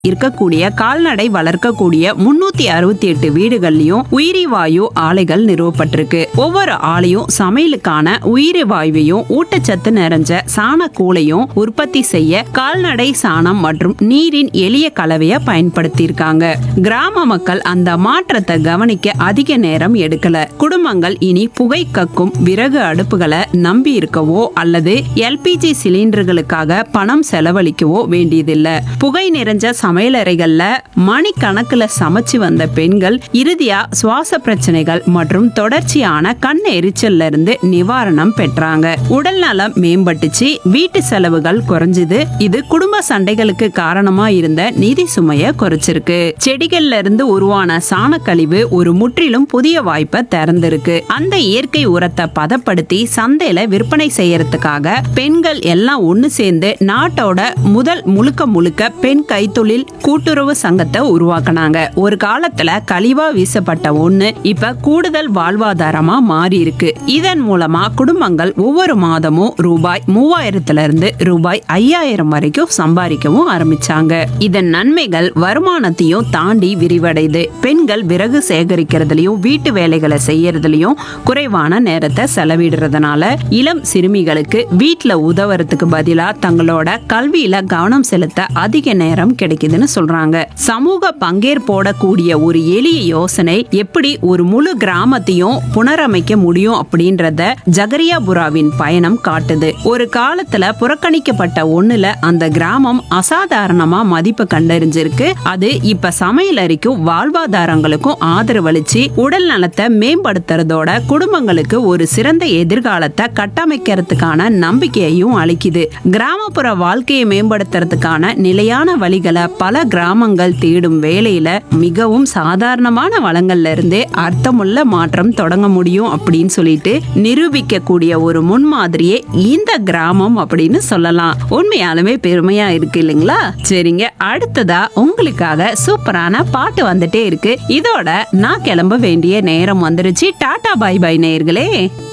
இருக்கக்கூடிய கால்நடை வளர்க்கக்கூடிய முன்னூத்தி அறுபத்தி எட்டு வீடுகள்லயும் உயிரி வாயு ஆலைகள் நிறுவப்பட்டிருக்கு ஒவ்வொரு ஆலையும் சமையலுக்கான உயிரி வாயுவையும் ஊட்டச்சத்து நிறைஞ்ச சாண கூளையும் உற்பத்தி செய்ய கால்நடை சாணம் மற்றும் நீரின் எளிய கலவையை பயன்படுத்தியிருக்காங்க கிராம மக்கள் அந்த மாற்றத்தை கவனிக்க அதிக நேரம் எடுக்கல குடும்பங்கள் இனி புகை கக்கும் விறகு அடுப்புகளை நம்பி இருக்கவோ அல்லது எல்பிஜி சிலிண்டர்களுக்காக பணம் செலவழிக்கவோ வேண்டியதில்லை புகை நிறைஞ்ச சமையலறைகள்ல மணிக்கணக்குல சமைச்சு வந்த பெண்கள் இறுதியா சுவாச பிரச்சனைகள் மற்றும் தொடர்ச்சியான கண் எரிச்சல்ல இருந்து நிவாரணம் பெற்றாங்க உடல் நலம் மேம்பட்டுச்சு வீட்டு செலவுகள் குறைஞ்சுது இது குடும்ப சண்டைகளுக்கு காரணமா இருந்த நிதி சுமைய குறைச்சிருக்கு செடிகள்ல இருந்து உருவான சாணக்கழிவு ஒரு முற்றிலும் புதிய வாய்ப்பை திறந்திருக்கு அந்த இயற்கை உரத்தை பதப்படுத்தி சந்தையில விற்பனை செய்யறதுக்காக பெண்கள் எல்லாம் ஒண்ணு சேர்ந்து நாட்டோட முதல் முழுக்க முழுக்க பெண் கைத்தொழில் கூட்டுறவு சங்கத்தை உருவாக்குனாங்க ஒரு காலத்துல கழிவா வீசப்பட்ட ஒண்ணு இப்ப கூடுதல் வாழ்வாதாரமா மாறி இருக்கு இதன் மூலமா குடும்பங்கள் ஒவ்வொரு மாதமும் ரூபாய் மூவாயிரத்துல இருந்து ரூபாய் ஐயாயிரம் வரைக்கும் சம்பாதிக்கவும் ஆரம்பிச்சாங்க இதன் நன்மைகள் வருமானத்தையும் தாண்டி விரிவடையுது பெண்கள் விறகு சேகரிக்கிறதுலயும் வீட்டு வேலைகளை செய்யறதுலயும் குறைவான நேரத்தை செலவிடுறதுனால இளம் சிறுமிகளுக்கு வீட்ல உதவுறதுக்கு பதிலா தங்களோட கல்வியில கவனம் செலுத்த அதிக நேரம் கிடைக்குதுன்னு சொல்றாங்க சமூக பங்கேற்போட கூடிய ஒரு எளிய யோசனை எப்படி ஒரு முழு கிராமத்தையும் புனரமைக்க முடியும் அப்படின்றத ஜகரியாபுராவின் பயணம் காட்டுது ஒரு காலத்துல புறக்கணிக்கப்பட்ட ஒண்ணுல அந்த கிராமம் அசாதாரணமா மதிப்பு கண்டறிஞ்சிருக்கு அது இப்ப சமையலறைக்கும் வாழ்வாதாரங்களுக்கும் ஆதரவளிச்சு உடல் நலத்தை மேம்படுத்துறதோட குடும்பங்களுக்கு ஒரு சிறந்த எதிர்காலத்தை கட்டமைக்கிறதுக்கான நம்பிக்கையையும் அளிக்குது கிராமப்புற வாழ்க்கையை மேம்படுத்துறதுக்கான நிலையான வழிகளை பல கிராமங்கள் தேடும் வேலையில மிகவும் சாதாரணமான வளங்கள்ல இருந்தே அர்த்தமுள்ள மாற்றம் தொடங்க முடியும் அப்படின்னு சொல்லிட்டு நிரூபிக்கக்கூடிய ஒரு முன்மாதிரியே இந்த கிராமம் அப்படின்னு சொல்லலாம் உண்மையாலுமே பெருமையா இருக்கு இல்லைங்களா சரிங்க அடுத்ததா உங்களுக்காக சூப்பரான பாட்டு வந்துட்டே இருக்கு இதோட நான் கிளம்ப வேண்டிய நேரம் வந்துருச்சு டாடா பை பை நேயர்களே